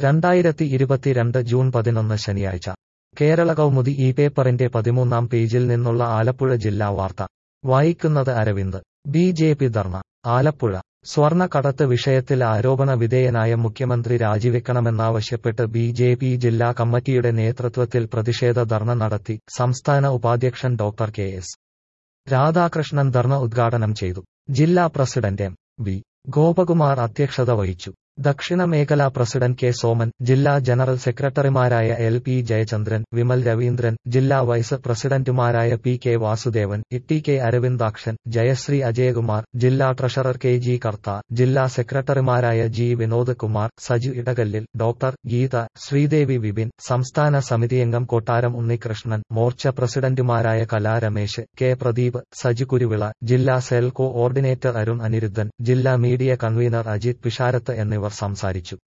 രണ്ടായിരത്തി ഇരുപത്തിരണ്ട് ജൂൺ പതിനൊന്ന് ശനിയാഴ്ച കേരള കൗമുദി ഈ പേപ്പറിന്റെ പതിമൂന്നാം പേജിൽ നിന്നുള്ള ആലപ്പുഴ ജില്ലാ വാർത്ത വായിക്കുന്നത് Aravind B J P dharna Alappuzha സ്വർണ്ണക്കടത്ത് വിഷയത്തിൽ ആരോപണ വിധേയനായ മുഖ്യമന്ത്രി രാജിവെക്കണമെന്നാവശ്യപ്പെട്ട് ബി ജെ പി ജില്ലാ കമ്മിറ്റിയുടെ നേതൃത്വത്തിൽ പ്രതിഷേധ ധർണ നടത്തി സംസ്ഥാന ഉപാധ്യക്ഷൻ doctor K S Radhakrishnan dharna ഉദ്ഘാടനം ചെയ്തു ജില്ലാ പ്രസിഡന്റ് എം വി ഗോപകുമാർ അധ്യക്ഷത വഹിച്ചു ദക്ഷിണ മേഖലാ പ്രസിഡന്റ് കെ സോമൻ ജില്ലാ ജനറൽ സെക്രട്ടറിമാരായ എൽ പി ജയചന്ദ്രൻ വിമൽ രവീന്ദ്രൻ ജില്ലാ വൈസ് പ്രസിഡന്റുമാരായ P K Vasudevan Itty K Aravindakshan Jayasree Ajayakumar ജില്ലാ ട്രഷറർ കെ ജി കർത്ത ജില്ലാ സെക്രട്ടറിമാരായ ജി വിനോദ് കുമാർ സജു ഇടകല്ലിൽ ഡോക്ടർ ഗീത ശ്രീദേവി വിപിൻ സംസ്ഥാന സമിതിയംഗം കൊട്ടാരം ഉണ്ണികൃഷ്ണൻ മോർച്ച പ്രസിഡന്റുമാരായ കലാ രമേശ് കെ പ്രദീപ് സജു കുരുവിള ജില്ലാ സെൽ കോഓർഡിനേറ്റർ അരുൺ അനിരുദ്ധൻ ജില്ലാ മീഡിയ കൺവീനർ അജിത് പിഷാരത്ത് എന്നിവർ സംസാരിച്ചു